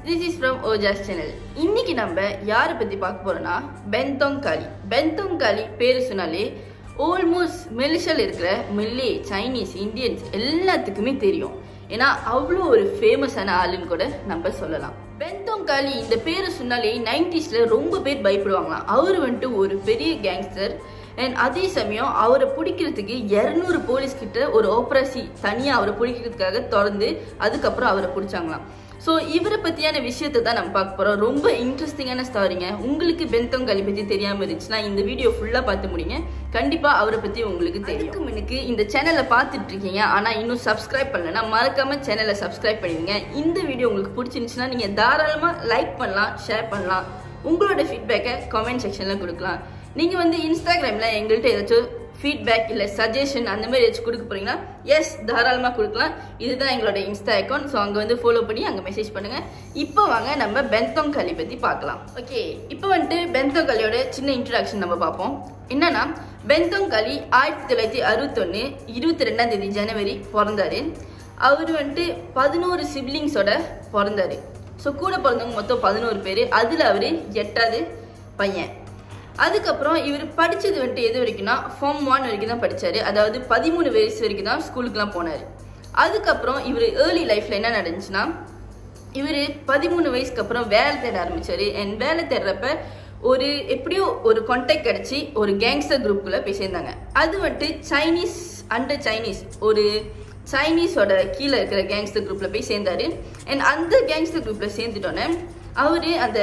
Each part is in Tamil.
this is from Ojas channel இன்னைக்கு நம்ம யாரை பத்தி பார்க்க போறோம்னா பென்தோங் காலி பென்தோங் காலி பேரு சொன்னாலே ஆல்மோஸ்ட் மெலிஷியால இருக்கிற மில்லே சைனீஸ் இந்தியன்ஸ் எல்லாத்துக்குமே தெரியும் ஏன்னா அவ்வளோ ஒரு ஃபேமஸான ஆளுன்னு கூட நம்ம சொல்லலாம் பென்தோங் காலி இந்த பேரை சொன்னாலே நைன்டிஸ்ல ரொம்ப பேர் பயப்படுவாங்களாம் அவர் வந்துட்டு ஒரு பெரிய கேங்ஸ்டர் அண்ட் அதே சமயம் அவரை பிடிக்கிறதுக்கு இரநூறு போலீஸ் கிட்ட ஒரு ஆப்ரேசி தனியாக அவரை பிடிக்கிறதுக்காக திறந்து அதுக்கப்புறம் அவரை பிடிச்சாங்களாம் ஸோ இவரை பற்றியான விஷயத்தை தான் நம்ம பார்க்க போகிறோம் ரொம்ப இன்ட்ரெஸ்டிங்கான ஸ்டாரிங்க உங்களுக்கு பென்தோங் காலி பற்றி தெரியாமல் இருந்துச்சுன்னா இந்த வீடியோ ஃபுல்லாக பார்த்து முடியுங்க கண்டிப்பாக அவரை பற்றி உங்களுக்கு தெரியும் எனக்கு இந்த சேனலை பார்த்துட்டு இருக்கீங்க ஆனால் இன்னும் சப்ஸ்கிரைப் பண்ணலன்னா மறக்காம சேனலை சப்ஸ்கிரைப் பண்ணிடுங்க இந்த வீடியோ உங்களுக்கு பிடிச்சிருந்துச்சுன்னா நீங்கள் தாராளமாக லைக் பண்ணலாம் ஷேர் பண்ணலாம் உங்களோட ஃபீட்பேக்கை கமெண்ட் செக்ஷனில் கொடுக்கலாம் நீங்கள் வந்து இன்ஸ்டாகிராமில் எங்கள்கிட்ட ஏதாச்சும் ஃபீட்பேக் இல்லை சஜஷன் அந்த மாதிரி ஏதாச்சும் கொடுக்க போறீங்கன்னா எஸ் தாராளமாக கொடுக்கலாம் இதுதான் எங்களோட இன்ஸ்டா அக்கௌண்ட் ஸோ அங்கே வந்து ஃபாலோ பண்ணி அங்கே மெசேஜ் பண்ணுங்கள் இப்போ வாங்க நம்ம பென்தோங் களி பற்றி பார்க்கலாம் ஓகே இப்போ வந்துட்டு பென்தோங் களியோட சின்ன இன்ட்ரடக்ஷன் நம்ம பார்ப்போம் என்னன்னா பென்தோங் களி ஆயிரத்தி தொள்ளாயிரத்தி அறுபத்தொன்று இருபத்தி ரெண்டாம் தேதி ஜனவரி பிறந்தாரு அவர் வந்துட்டு பதினோரு சிப்ளிங்ஸோட பிறந்தாரு ஸோ கூட பிறந்தவங்க மொத்தம் பதினோரு பேர் அதில் அவர் எட்டாவது பையன் அதுக்கப்புறம் இவர் படிச்சது வந்துட்டு எது வரைக்கும்னா ஃபார்ம் ஒன் வரைக்கும் தான் படிச்சாரு அதாவது பதிமூணு வயசு வரைக்கும் தான் ஸ்கூலுக்குலாம் போனார் அதுக்கப்புறம் இவர் ஏர்லி லைஃப்ல என்ன நடந்துச்சுன்னா இவர் பதிமூணு வயசுக்கு அப்புறம் வேலை தேட ஆரம்பிச்சாரு அண்ட் வேலை தேடுறப்ப ஒரு எப்படியோ ஒரு கான்டாக்ட் கிடைச்சி ஒரு கேங்ஸ்டர் குரூப்புக்குள்ள போய் சேர்ந்தாங்க அது வந்துட்டு சைனீஸ் அண்டர் சைனீஸ் ஒரு சைனீஸோட கீழே இருக்கிற கேங்ஸ்டர் குரூப்ல போய் சேர்ந்தாரு அண்ட் அந்த கேங்ஸ்டர் குரூப்ல சேர்ந்துட்டோன்னே அவரு அந்த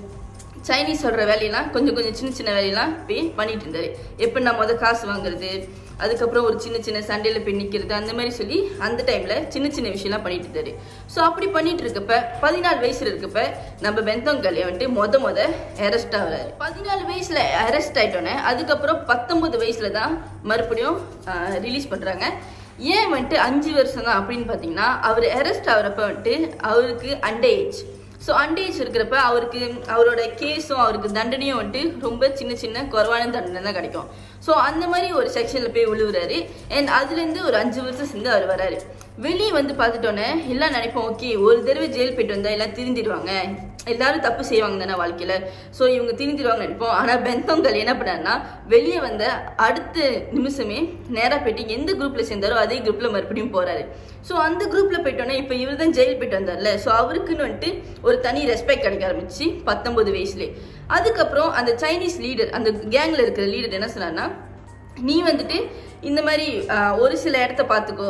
சைனீஸ் சொல்கிற வேலையெல்லாம் கொஞ்சம் கொஞ்சம் சின்ன சின்ன வேலையெல்லாம் போய் பண்ணிட்டு இருந்தாரு எப்படி நான் முத காசு வாங்குறது அதுக்கப்புறம் ஒரு சின்ன சின்ன சண்டையில் போய் நிற்கிறது அந்த மாதிரி சொல்லி அந்த டைமில் சின்ன சின்ன விஷயம்லாம் பண்ணிட்டு இருந்தாரு ஸோ அப்படி பண்ணிட்டு இருக்கப்ப பதினாலு வயசுல இருக்கப்ப நம்ம பெந்தோங் கல்யா வந்துட்டு மொத மொத அரெஸ்ட் ஆகுறாரு பதினாலு வயசுல அரெஸ்ட் ஆயிட்டோன்னே அதுக்கப்புறம் பத்தொன்பது வயசுல தான் மறுபடியும் ரிலீஸ் பண்ணுறாங்க ஏன் வந்துட்டு அஞ்சு வருஷம் தான் அப்படின்னு பார்த்தீங்கன்னா அவர் அரெஸ்ட் ஆகிறப்ப வந்துட்டு அவருக்கு அண்டர் ஏஜ் ஸோ அண்டேஜ் இருக்கிறப்ப அவருக்கு அவரோட கேஸும் அவருக்கு தண்டனையும் வந்துட்டு ரொம்ப சின்ன சின்ன குறைவான தண்டனை தான் கிடைக்கும் ஸோ அந்த மாதிரி ஒரு செக்ஷனில் போய் விழுவுறாரு அண்ட் அதுலேருந்து ஒரு அஞ்சு வருஷம் சேர்ந்து அவர் வராரு வெளியே வந்து பார்த்துட்டோன்னே எல்லாம் நினைப்போம் ஓகே ஒரு தடவை ஜெயில் போயிட்டு வந்தால் எல்லாம் திருந்திடுவாங்க எல்லாரும் தப்பு செய்வாங்க தானே வாழ்க்கையில் ஸோ இவங்க திருந்திடுவாங்க நினைப்போம் ஆனால் பெந்தோங்கல் என்ன பண்ணாருன்னா வெளியே வந்த அடுத்த நிமிஷமே நேராக போயிட்டு எந்த குரூப்பில் சேர்ந்தாரோ அதே குரூப்பில் மறுபடியும் போகிறாரு ஸோ அந்த குரூப்பில் போயிட்டோன்னே இப்போ இவர் தான் ஜெயில் போயிட்டு வந்தார்ல ஸோ அவருக்குன்னு வந்துட்டு ஒரு தனி ரெஸ்பெக்ட் கிடைக்க ஆரம்பிச்சு பத்தொன்பது வயசுலேயே அதுக்கப்புறம் அந்த சைனீஸ் லீடர் அந்த கேங்கில் இருக்கிற லீடர் என்ன சொன்னார்னா நீ வந்துட்டு இந்த மாதிரி ஒரு சில இடத்த பார்த்துக்கோ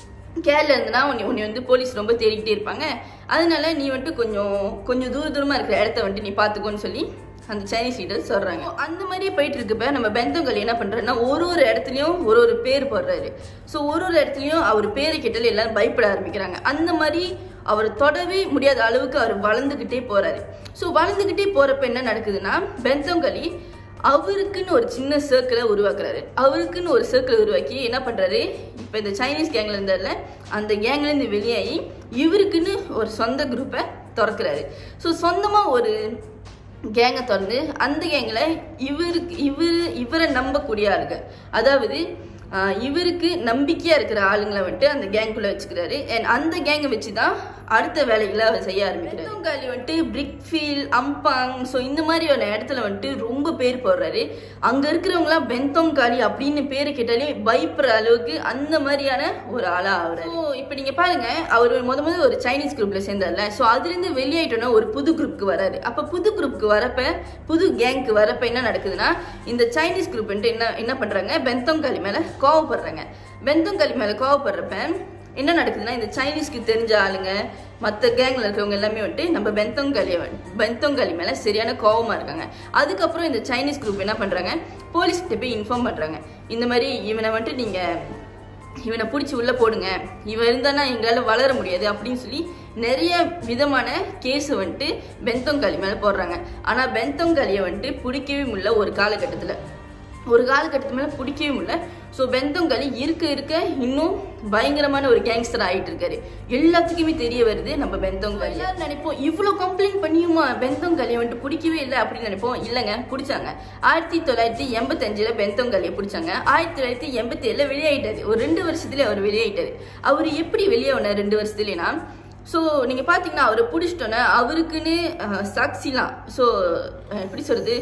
கேரள இருந்தனா உன்னை உன்னை வந்து போலீஸ் ரொம்ப தேடிக்கிட்டே இருப்பாங்க அதனால நீ வந்துட்டு கொஞ்சம் கொஞ்சம் தூர தூரமாக இருக்கிற இடத்த வந்துட்டு நீ பார்த்துக்கோன்னு சொல்லி அந்த சைனீஸ் லீடர் சொல்றாங்க அந்த மாதிரியே போயிட்டு இருக்கப்ப நம்ம பெந்தோங்கல் என்ன பண்றாருன்னா ஒரு ஒரு இடத்துலயும் ஒரு ஒரு பேர் போடுறாரு ஸோ ஒரு ஒரு இடத்துலயும் அவர் பேரை கேட்டால எல்லாரும் பயப்பட ஆரம்பிக்கிறாங்க அந்த மாதிரி அவர் தொடவே முடியாத அளவுக்கு அவர் வளர்ந்துக்கிட்டே போறாரு ஸோ வளர்ந்துக்கிட்டே போறப்ப என்ன நடக்குதுன்னா பெந்தோங்கலி அவருக்குன்னு ஒரு சின்ன சர்க்கிளை உருவாக்குறாரு அவருக்குன்னு ஒரு சர்க்கிள் உருவாக்கி என்ன பண்றாரு இப்போ இந்த சைனீஸ் கேங்ல இருந்தால அந்த கேங்ல இருந்து வெளியாகி இவருக்குன்னு ஒரு சொந்த குரூப்பை திறக்கிறாரு ஸோ சொந்தமா ஒரு கேங்கை திறந்து அந்த கேங்கில் இவருக்கு இவர் இவரை நம்பக்கூடிய ஆளுங்க அதாவது இவருக்கு நம்பிக்கையா இருக்கிற ஆளுங்களை வந்துட்டு அந்த கேங்குள்ள வச்சுக்கிறாரு அண்ட் அந்த கேங்கை வச்சு தான் அடுத்த வேலைகளை அவர் செய்ய ஆரம்பிக்கிறாரு பெந்தோங்காலி வந்துட்டு பிரிக்ஃபீல் அம்பாங் ஸோ இந்த மாதிரியான இடத்துல வந்துட்டு ரொம்ப பேர் போடுறாரு அங்க இருக்கிறவங்களாம் பெந்தோங்காலி அப்படின்னு பேரை கேட்டாலே பயப்படுற அளவுக்கு அந்த மாதிரியான ஒரு ஆளா ஆகுறாரு ஸோ இப்போ நீங்க பாருங்க அவர் முத முதல்ல ஒரு சைனீஸ் குரூப்ல சேர்ந்தார்ல ஸோ அதுலேருந்து வெளியாயிட்டோன்னா ஒரு புது குரூப்புக்கு வராரு அப்போ புது குரூப்புக்கு வரப்ப புது கேங்க்கு வரப்ப என்ன நடக்குதுன்னா இந்த சைனீஸ் குரூப் வந்துட்டு என்ன என்ன பண்றாங்க பெந்தோங்காலி மேல கோவப்படுறாங்க பெந்தோங்காலி மேல கோவப்படுறப்ப என்ன நடக்குதுன்னா இந்த சைனீஸ்க்கு தெரிஞ்ச ஆளுங்க மற்ற கேங்கில் இருக்கிறவங்க எல்லாமே வந்துட்டு நம்ம பெந்தோங்காலியை பெந்தோங்காலி மேலே சரியான கோவமாக இருக்காங்க அதுக்கப்புறம் இந்த சைனீஸ் குரூப் என்ன பண்ணுறாங்க போலீஸ்கிட்ட போய் இன்ஃபார்ம் பண்ணுறாங்க இந்த மாதிரி இவனை வந்துட்டு நீங்கள் இவனை பிடிச்சி உள்ளே போடுங்க இவன் இருந்தானா எங்களால் வளர முடியாது அப்படின்னு சொல்லி நிறைய விதமான கேஸை வந்துட்டு பெந்தோங்காலி மேலே போடுறாங்க ஆனால் பெந்தோங்காலியை வந்துட்டு பிடிக்கவே முடியல ஒரு காலகட்டத்தில் ஒரு காலகட்டத்து மேலே பிடிக்கவே முடியல ஸோ பெந்தோங்காலி இருக்க இருக்க இன்னும் பயங்கரமான ஒரு கேங்ஸ்டர் ஆகிட்டு இருக்காரு எல்லாத்துக்குமே தெரிய வருது நம்ம பெந்தோங்காலி எல்லாரும் நினைப்போம் இவ்வளோ கம்ப்ளைண்ட் பண்ணியுமா பெந்தோங்காலியை வந்துட்டு பிடிக்கவே இல்லை அப்படின்னு நினைப்போம் இல்லைங்க பிடிச்சாங்க ஆயிரத்தி தொள்ளாயிரத்தி எண்பத்தஞ்சில் பெந்தோங்காலியை பிடிச்சாங்க ஆயிரத்தி தொள்ளாயிரத்தி எண்பத்தி ஏழில் வெளியாயிட்டாரு ஒரு ரெண்டு வருஷத்துல அவர் வெளியாயிட்டாரு அவர் எப்படி வெளியாகினார் ரெண்டு வருஷத்துலனா ஸோ நீங்கள் பார்த்தீங்கன்னா அவரை பிடிச்சிட்டோன்னே அவருக்குன்னு அஹ், சாட்சிலாம் ஸோ எப்படி சொல்கிறது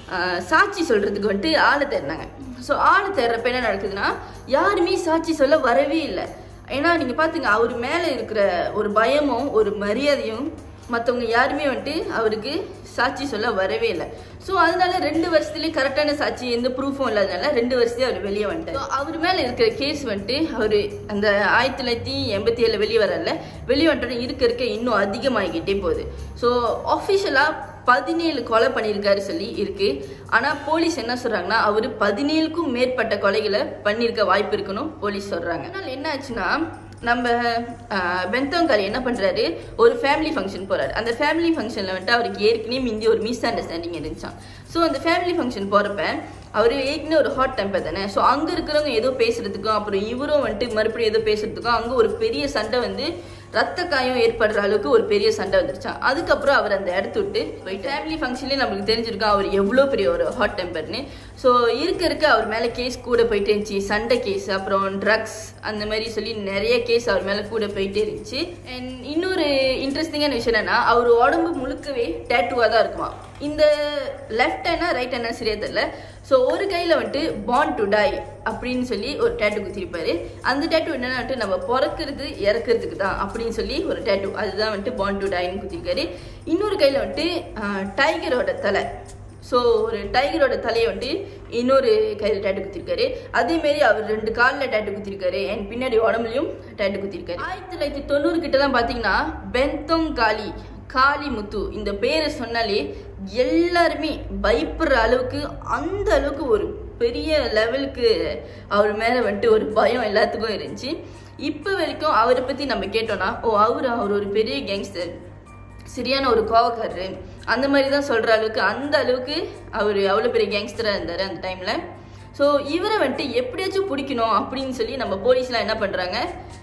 சாட்சி சொல்கிறதுக்கு வந்துட்டு ஆளை தேடினாங்க ஸோ ஆளை தேடுறப்ப என்ன நடக்குதுன்னா யாருமே சாட்சி சொல்ல வரவே இல்லை ஏன்னா நீங்கள் பார்த்துங்க அவர் மேலே இருக்கிற ஒரு பயமும் ஒரு மரியாதையும் மற்றவங்க யாருமே வந்துட்டு அவருக்கு சாட்சி சொல்ல வரவே இல்லை ஸோ அதனால ரெண்டு வருஷத்துலேயே கரெக்டான சாட்சி எந்த ப்ரூஃபும் இல்லாதனால ரெண்டு வருஷத்துலேயே அவர் வெளியே வந்துட்டார் So, அவர் மேலே இருக்கிற கேஸ் வந்துட்டு அவர் அந்த ஆயிரத்தி தொள்ளாயிரத்தி எண்பத்தி ஏழில் வெளியே வரல வெளியே வந்துட்டு இருக்க இருக்க இன்னும் அதிகமாகிக்கிட்டே போகுது ஸோ ஆஃபிஷியலாக பதினேழு கொலை பண்ணியிருக்காரு சொல்லி இருக்கு ஆனா போலீஸ் என்ன சொல்றாங்கன்னா அவரு பதினேழுக்கும் மேற்பட்ட கொலைகளை பண்ணியிருக்க வாய்ப்பு இருக்குன்னு போலீஸ் சொல்றாங்க அதனால என்ன ஆச்சுன்னா நம்ம பெந்தோங்காரி என்ன பண்றாரு ஒரு ஃபேமிலி ஃபங்க்ஷன் போறாரு அந்த ஃபேமிலி ஃபங்க்ஷன்ல வந்துட்டு அவருக்கு ஏற்கனவே மிந்தி ஒரு மிஸ் அண்டர்ஸ்டாண்டிங் இருந்துச்சான் ஸோ அந்த ஃபேமிலி ஃபங்க்ஷன் போறப்ப அவர் ஏற்கனவே ஒரு ஹாட் டெம்பர் தானே ஸோ அங்க இருக்கிறவங்க ஏதோ பேசுறதுக்கும் அப்புறம் இவரும் வந்துட்டு மறுபடியும் ஏதோ பேசுறதுக்கும் அங்க ஒரு பெரிய சண்டை வந்து ரத்த காயம் ஏற்படுற அளவுக்கு ஒரு பெரிய சண்டை வந்துருச்சான் அதுக்கப்புறம் அவர் அந்த இடத்த விட்டு போயிட்டு ஃபேமிலி ஃபங்க்ஷன்லேயே நம்மளுக்கு தெரிஞ்சிருக்கோம் அவர் எவ்வளோ பெரிய ஒரு ஹாட் டெம்பர்னு ஸோ இருக்க இருக்க அவர் மேலே கேஸ் கூட போயிட்டே இருந்துச்சு சண்டை கேஸ் அப்புறம் ட்ரக்ஸ் அந்த மாதிரி சொல்லி நிறைய கேஸ் அவர் மேலே கூட போயிட்டே இருந்துச்சு அண்ட் இன்னொரு இன்ட்ரெஸ்டிங்கான விஷயம் என்னன்னா அவர் உடம்பு முழுக்கவே டேட்டுவாக தான் இருக்குமா இந்த லெஃப்ட் ஹேண்டா ரைட் ஹேண்டா சரியா தெரியல ஸோ ஒரு கையில் வந்துட்டு பாண்ட் டு டை அப்படின்னு சொல்லி ஒரு டேட்டு குத்திருப்பாரு அந்த டேட்டு என்னன்னா வந்துட்டு நம்ம பிறக்கிறது இறக்கிறதுக்கு தான் அப்படின்னு சொல்லி ஒரு டேட்டு அதுதான் வந்துட்டு பாண்ட் டு டைன்னு குத்திருக்காரு இன்னொரு கையில் வந்துட்டு டைகரோட தலை ஸோ ஒரு டைகரோட தலையை வந்துட்டு இன்னொரு கையில் டேட்டு குத்திருக்காரு அதே மாதிரி அவர் ரெண்டு காலில் டேட்டு குத்திருக்காரு அண்ட் பின்னாடி உடம்புலையும் டேட்டு குத்திருக்காரு ஆயிரத்தி தொள்ளாயிரத்தி தொண்ணூறு கிட்டலாம் பார்த்தீங்கன்னா பெந்தோங் காளி காளி முத்து இந்த பேரை சொன்னாலே எல்லாருமே பயப்படுற அளவுக்கு அந்த அளவுக்கு ஒரு பெரிய லெவலுக்கு அவர் மேலே வந்துட்டு ஒரு பயம் எல்லாத்துக்கும் இருந்துச்சு இப்போ வரைக்கும் அவரை பற்றி நம்ம கேட்டோம்னா ஓ அவர் அவர் ஒரு பெரிய கேங்ஸ்டர் சரியான ஒரு கோவக்காரரு அந்த மாதிரி தான் சொல்கிற அளவுக்கு அந்த அளவுக்கு அவர் அவ்வளோ பெரிய கேங்ஸ்டராக இருந்தார் அந்த டைமில் ஸோ இவரை வந்துட்டு எப்படியாச்சும் பிடிக்கணும் அப்படின்னு சொல்லி நம்ம போலீஸ்லாம் என்ன பண்ணுறாங்க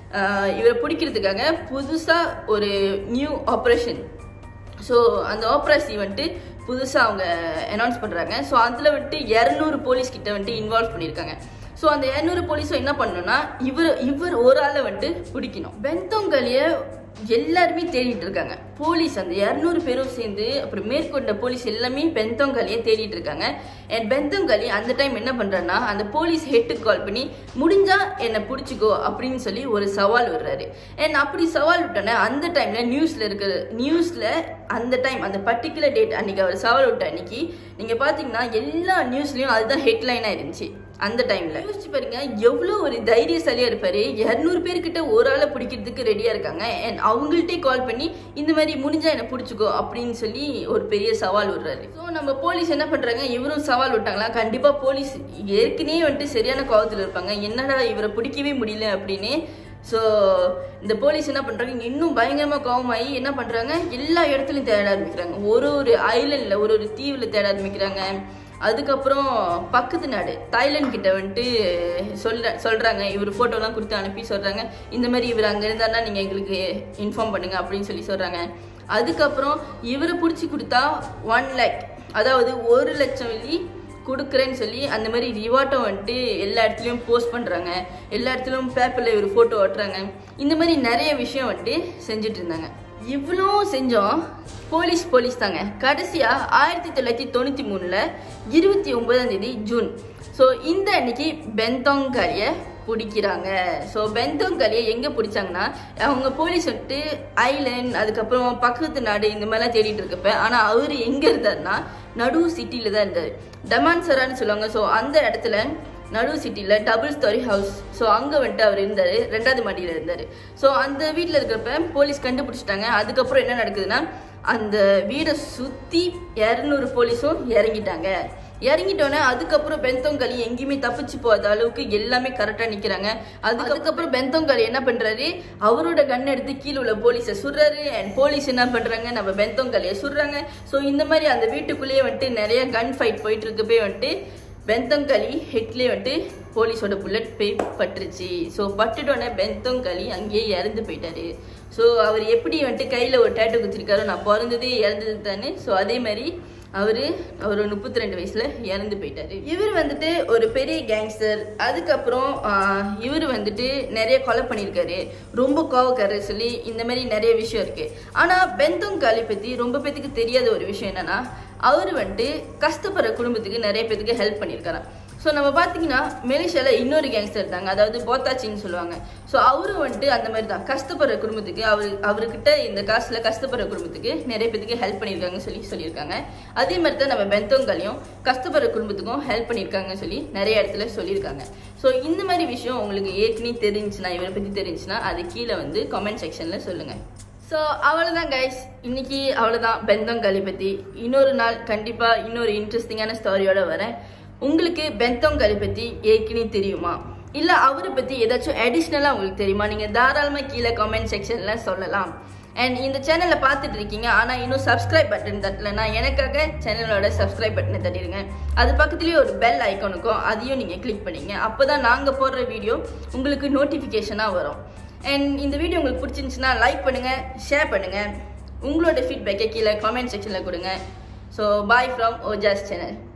இவரை பிடிக்கிறதுக்காக புதுசாக ஒரு நியூ ஆப்ரேஷன் ஸோ அந்த ஆப்ரேசி வந்துட்டு புதுசாக அவங்க அனௌன்ஸ் பண்ணுறாங்க ஸோ அதில் வந்துட்டு இரநூறு போலீஸ் கிட்ட வந்துட்டு இன்வால்வ் பண்ணியிருக்காங்க ஸோ அந்த இரநூறு போலீஸும் என்ன பண்ணணும்னா இவர் இவர் ஒரு ஆளை வந்துட்டு பிடிக்கணும் பெந்தோங்கலியை எல்லாருமே தேடிட்டு இருக்காங்க போலீஸ் அந்த இரநூறு பேரும் சேர்ந்து அப்புறம் மேற்கொண்ட போலீஸ் எல்லாமே பெந்தோங்காலியை தேடிட்டு இருக்காங்க அண்ட் பெந்தோங்காலி அந்த டைம் என்ன பண்றாருன்னா அந்த போலீஸ் ஹெட்டுக்கு கால் பண்ணி முடிஞ்சா என்னை பிடிச்சிக்கோ அப்படின்னு சொல்லி ஒரு சவால் விடுறாரு அண்ட் அப்படி சவால் விட்டோன்னே அந்த டைம்ல நியூஸ்ல இருக்கிற நியூஸ்ல அந்த டைம் அந்த பர்டிகுலர் டேட் அன்னைக்கு அவர் சவால் விட்ட அன்னைக்கு நீங்க பாத்தீங்கன்னா எல்லா நியூஸ்லயும் அதுதான் ஹெட்லைனா இருந்துச்சு அந்த டைம்ல யோசிச்சு பாருங்க எவ்வளோ ஒரு தைரியசாலியா இருப்பாரு இரநூறு பேர்கிட்ட ஒரு ஆளை பிடிக்கிறதுக்கு ரெடியா இருக்காங்க அண்ட் அவங்கள்ட்டே கால் பண்ணி இந்த மாதிரி முடிஞ்சா என்ன பிடிச்சிக்கோ அப்படின்னு சொல்லி ஒரு பெரிய சவால் விடுறாரு ஸோ நம்ம போலீஸ் என்ன பண்றாங்க இவரும் சவால் விட்டாங்களா கண்டிப்பா போலீஸ் ஏற்கனவே வந்துட்டு சரியான கோவத்தில் இருப்பாங்க என்னடா இவரை பிடிக்கவே முடியல அப்படின்னு ஸோ இந்த போலீஸ் என்ன பண்றாங்க இன்னும் பயங்கரமா கோவமாகி என்ன பண்றாங்க எல்லா இடத்துலையும் தேட ஆரம்பிக்கிறாங்க ஒரு ஒரு ஐலண்ட்ல ஒரு ஒரு தீவுல தேட ஆரம்பிக்கிறாங்க அதுக்கப்புறம் பக்கத்து நாடு தாய்லாந்து கிட்ட வந்துட்டு சொல்ற சொல்றாங்க இவர் போட்டோலாம் கொடுத்து அனுப்பி சொல்றாங்க இந்த மாதிரி இவர் அங்க இருந்தாருன்னா நீங்க எங்களுக்கு இன்ஃபார்ம் பண்ணுங்க அப்படின்னு சொல்லி சொல்றாங்க அதுக்கப்புறம் இவரை பிடிச்சி கொடுத்தா ஒன் லேக் அதாவது ஒரு லட்சம் வெள்ளி கொடுக்குறேன்னு சொல்லி அந்த மாதிரி ரிவார்ட்டும் வந்துட்டு எல்லா இடத்துலையும் போஸ்ட் பண்ணுறாங்க எல்லா இடத்துலையும் பேப்பரில் ஒரு ஃபோட்டோ ஒட்டுறாங்க இந்த மாதிரி நிறைய விஷயம் வந்துட்டு செஞ்சுட்டு இருந்தாங்க இவ்வளோ செஞ்சோம் போலீஸ் போலீஸ் தாங்க கடைசியா ஆயிரத்தி தொள்ளாயிரத்தி தொண்ணூத்தி மூணுல இருபத்தி ஒன்பதாம் தேதி ஜூன் ஸோ இந்த அன்னைக்கு பெந்தோங்காலியை பிடிக்கிறாங்க ஸோ பெந்தோங்காலியை எங்கே பிடிச்சாங்கன்னா அவங்க போலீஸ் வந்துட்டு ஐலேண்ட் அதுக்கப்புறம் பக்கத்து நாடு இந்த மாதிரிலாம் தேடிட்டு இருக்கப்ப ஆனால் அவர் எங்கே இருந்தாருன்னா நடு சிட்டியில் தான் இருந்தார் டமான்சரான்னு சொல்லுவாங்க ஸோ அந்த இடத்துல நடு சிட்டியில் டபுள் ஸ்டோரி ஹவுஸ் ஸோ அங்கே வந்துட்டு அவர் இருந்தார் ரெண்டாவது மாடியில் இருந்தார் ஸோ அந்த வீட்டில் இருக்கிறப்ப போலீஸ் கண்டுபிடிச்சிட்டாங்க அதுக்கப்புறம் என்ன நடக்குதுன்னா அந்த வீடை சுற்றி இரநூறு போலீஸும் இறங்கிட்டாங்க இறங்கிட்டோன்னே அதுக்கப்புறம் பெந்தோங்காலி எங்கேயுமே தப்பிச்சு போகாத அளவுக்கு எல்லாமே கரெக்டாக நிற்கிறாங்க அதுக்கு அதுக்கப்புறம் பெந்தோங்காலி என்ன பண்ணுறாரு அவரோட கன் எடுத்து கீழே உள்ள போலீஸை சுடுறாரு அண்ட் போலீஸ் என்ன பண்ணுறாங்க நம்ம பெந்தோங்காலியை சுடுறாங்க ஸோ இந்த மாதிரி அந்த வீட்டுக்குள்ளேயே வந்துட்டு நிறைய கன் ஃபைட் போயிட்டு இருக்கப்பே வந்துட்டு பெந்தோங்காலி ஹெட்லேயே வந்துட்டு போலீஸோட புல்லட் போய் பட்டுருச்சு ஸோ பட்டுட்டோன்னே பெந்தோங்காலி அங்கேயே இறந்து போயிட்டாரு ஸோ அவர் எப்படி வந்துட்டு கையில் ஒரு டேட்டு குத்திருக்காரோ நான் பிறந்ததே இறந்தது தானே ஸோ அதே மாதிரி அவரு அவர் முப்பத்தி ரெண்டு வயசுல இறந்து போயிட்டாரு இவர் வந்துட்டு ஒரு பெரிய கேங்ஸ்டர் அதுக்கப்புறம் இவர் வந்துட்டு நிறைய கொலை பண்ணியிருக்காரு ரொம்ப கோவக்காரர் சொல்லி இந்த மாதிரி நிறைய விஷயம் இருக்கு ஆனா பெந்தோங் காலி பத்தி ரொம்ப பேத்துக்கு தெரியாத ஒரு விஷயம் என்னன்னா அவர் வந்துட்டு கஷ்டப்படுற குடும்பத்துக்கு நிறைய பேத்துக்கு ஹெல்ப் பண்ணியிருக்காராம் ஸோ நம்ம பார்த்தீங்கன்னா மெலிஷியாவில் இன்னொரு கேங்ஸ்டர் இருந்தாங்க அதாவது போத்தாச்சின்னு சொல்லுவாங்க ஸோ அவரும் வந்துட்டு அந்த மாதிரி தான் கஷ்டப்படுற குடும்பத்துக்கு அவர் அவர்கிட்ட இந்த காசில் கஷ்டப்படுற குடும்பத்துக்கு நிறைய பேத்துக்கு ஹெல்ப் பண்ணியிருக்காங்க சொல்லி சொல்லியிருக்காங்க அதே மாதிரி தான் நம்ம பெந்தோங்கலையும் கஷ்டப்படுற குடும்பத்துக்கும் ஹெல்ப் பண்ணியிருக்காங்கன்னு சொல்லி நிறைய இடத்துல சொல்லியிருக்காங்க ஸோ இந்த மாதிரி விஷயம் உங்களுக்கு ஏற்கனவே தெரிஞ்சுன்னா இவரை பற்றி தெரிஞ்சுன்னா அது கீழே வந்து கமெண்ட் செக்ஷனில் சொல்லுங்கள் ஸோ அவ்வளோதான் கைஸ் இன்னைக்கு அவ்வளோதான் பெந்தோங்காலி பற்றி இன்னொரு நாள் கண்டிப்பாக இன்னொரு இன்ட்ரெஸ்டிங்கான ஸ்டோரியோட வரேன் உங்களுக்கு பெந்தோங்காலி பற்றி ஏற்கனவே தெரியுமா இல்லை அவரை பற்றி ஏதாச்சும் அடிஷ்னலாக உங்களுக்கு தெரியுமா நீங்கள் தாராளமாக கீழே கமெண்ட் செக்ஷனில் சொல்லலாம் அண்ட் இந்த சேனலை பார்த்துட்டு இருக்கீங்க ஆனால் இன்னும் சப்ஸ்கிரைப் பட்டன் தட்டலைன்னா எனக்காக சேனலோட சப்ஸ்கிரைப் பட்டனை தட்டிடுங்க அது பக்கத்துலேயே ஒரு பெல் ஐக்கானுக்கும் அதையும் நீங்கள் கிளிக் பண்ணிங்க அப்போ தான் நாங்கள் போடுற வீடியோ உங்களுக்கு நோட்டிஃபிகேஷனாக வரும் அண்ட் இந்த வீடியோ உங்களுக்கு பிடிச்சிருந்துச்சுன்னா லைக் பண்ணுங்கள் ஷேர் பண்ணுங்கள் உங்களோட ஃபீட்பேக்கை கீழே கமெண்ட் செக்ஷனில் கொடுங்க so bye from Ojas channel